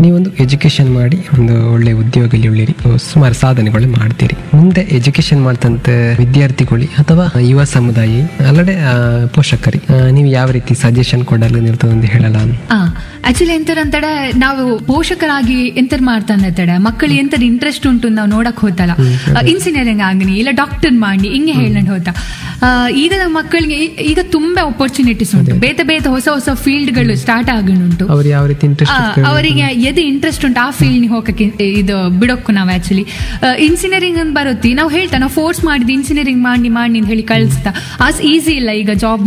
ನೀವೊಂದು ಎಜುಕೇಶನ್ ಮಾಡಿ ಒಂದು ಒಳ್ಳೆ ಉದ್ಯೋಗದಲ್ಲಿ ಉಳಿರಿ ಸುಮಾರು ಸಾಧನೆಗಳು ಮಾಡ್ತೀರಿ ಮುಂದೆ ಎಜುಕೇಶನ್ ಮಾಡ್ತಂತ ವಿದ್ಯಾರ್ಥಿಗಳು ಅಥವಾ ಯುವ ಸಮುದಾಯ ಅಲ್ಲದೆ ಆ, ಪೋಷಕರಿ ಆ, ನೀವು ಯಾವ ರೀತಿ ಸಜೆಷನ್ ಕೊಡಲು ನಿರ್ತದೆ ಅಂತ ಹೇಳಲ್ಲ ಆಕ್ಚುಲಿ ಎಂತರ ಅಂತಡೆ ನಾವು ಪೋಷಕರಾಗಿ ಎಂತರ ಮಾಡ್ತಾನೆ ತಡೆ ಮಕ್ಕಳು ಎಂತರ ಇಂಟ್ರೆಸ್ಟ್ ಉಂಟು ನಾವು ನೋಡಕ್ ಹೋತಲ್ಲ ಇಂಜಿನಿಯರಿಂಗ್ ಆಗನಿ ಇಲ್ಲ ಡಾಕ್ಟರ್ ಮಾಡಿ ಹಿಂಗೆ ಹೇಳಂಡ್ ಹೋತ ಆ, ಈಗ ನಮ್ಮ ಮಕ್ಕಳಿಗೆ ಈ- ಈಗ ತುಂಬಾ ಅಪರ್ಚುನಿಟೀಸ್ ಉಂಟು ಬೇತೆ ಬೇತೆ ಹೊಸ ಹೊಸ ಫೀಲ್ಡ್ಗಳು ಸ್ಟಾರ್ಟ್ ಆಗಣುಂಟು ಅವ್ರು ಯಾವ ರೀತಿ ಆ, ಇಂಟ್ರೆಸ್ಟ್ ಅವರಿಗೆ ಎದು ಇಂಟ್ರೆಸ್ಟ್ ಉಂಟು ಆ ಫೀಲ್ಡ್ ಹೋಗಕ್ಕೆ ಇದು ಬಿಡೋಕ್ಕು ನಾವು ಆಕ್ಚುಲಿ ಇಂಜಿನಿಯರಿಂಗ್ ಅಂತ ಬರುತ್ತೆ ನಾವು ಹೇಳ್ತಾ ನಾವು ಫೋರ್ಸ್ ಮಾಡಿದ್ ಇಂಜಿನಿಯರಿಂಗ್ ಮಾಡಿ ಮಾಡಿ ಅಂತ ಹೇಳಿ ಕಳಿಸ್ತಾ ಅಸ್ ಈಸಿ ಇಲ್ಲ ಈಗ ಜಾಬ್